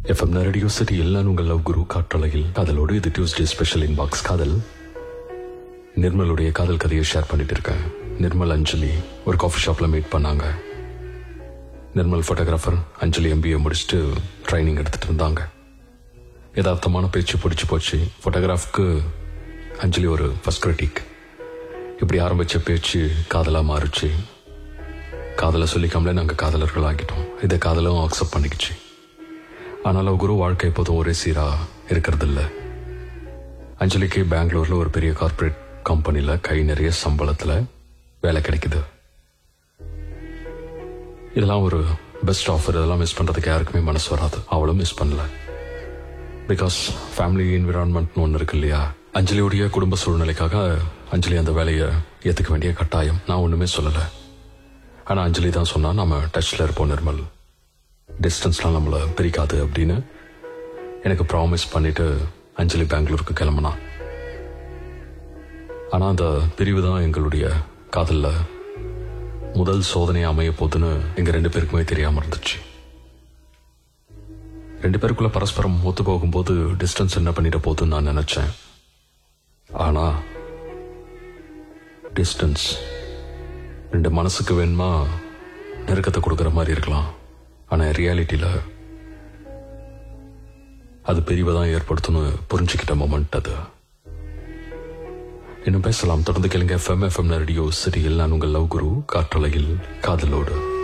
FM radio சிட்டியில் நான் உங்கள் லவ் குரு காற்றலையில் காதலோடு இது டியூஸ்டே ஸ்பெஷல் இன்பாக்ஸ் காதல் நிர்மலுடைய காதல் கதையை ஷேர் பண்ணிட்டு இருக்கேன் நிர்மல் அஞ்சலி ஒரு காஃபி ஷாப்ல மீட் பண்ணாங்க நிர்மல் ஃபோட்டோகிராஃபர் அஞ்சலி எம்பிஏ முடிச்சுட்டு ட்ரைனிங் எடுத்துட்டு இருந்தாங்க யதார்த்தமான பேச்சு பிடிச்சு போச்சு ஃபோட்டோகிராஃப்க்கு அஞ்சலி ஒரு ஃபர்ஸ்ட் கிரிட்டிக் இப்படி ஆரம்பிச்ச பேச்சு காதலா மாறுச்சு காதலை சொல்லிக்காமலே நாங்கள் காதலர்கள் ஆகிட்டோம் இதை காதலும் அக்செப்ட் பண்ணிக்கிச்சு ஆனாலும் குரு வாழ்க்கை எப்போதும் ஒரே சீரா இருக்கிறது இல்ல அஞ்சலிக்கு பெங்களூர்ல ஒரு பெரிய கார்ப்பரேட் கம்பெனில கை நிறைய சம்பளத்துல வேலை கிடைக்குது இதெல்லாம் ஒரு பெஸ்ட் ஆஃபர் இதெல்லாம் மிஸ் பண்றதுக்கு யாருக்குமே மனசு வராது அவளும் மிஸ் பண்ணல பிகாஸ் ஃபேமிலி என்விரான்மெண்ட்னு ஒன்று இருக்கு இல்லையா அஞ்சலியுடைய குடும்ப சூழ்நிலைக்காக அஞ்சலி அந்த வேலையை ஏற்றுக்க வேண்டிய கட்டாயம் நான் ஒன்றுமே சொல்லலை ஆனால் அஞ்சலி தான் சொன்னா நம்ம டச்சில் இருப்போம் நிர்மல் டிஸ்டன்ஸ்லாம் நம்மளை பிரிக்காது அப்படின்னு எனக்கு ப்ராமிஸ் பண்ணிட்டு அஞ்சலி பெங்களூருக்கு கிளம்புனா ஆனால் அந்த பிரிவு தான் எங்களுடைய காதலில் முதல் சோதனை அமைய போகுதுன்னு எங்கள் ரெண்டு பேருக்குமே தெரியாமல் இருந்துச்சு ரெண்டு பேருக்குள்ள பரஸ்பரம் ஒத்து போகும்போது டிஸ்டன்ஸ் என்ன பண்ணிட போகுதுன்னு நான் நினைச்சேன் ஆனா டிஸ்டன்ஸ் ரெண்டு மனசுக்கு வேணுமா நெருக்கத்தை கொடுக்குற மாதிரி இருக்கலாம் ஆனா ரியாலிட்டியில அது பிரிவை தான் ஏற்படுத்தும்னு புரிஞ்சுக்கிட்ட மொமெண்ட் அது இன்னும் பேசலாம் தொடர்ந்து கேளுங்க எஃப்எம் எஃப்எம் ரேடியோ சிட்டியில் நான் உங்கள் லவ் குரு காற்றலையில் காதலோடு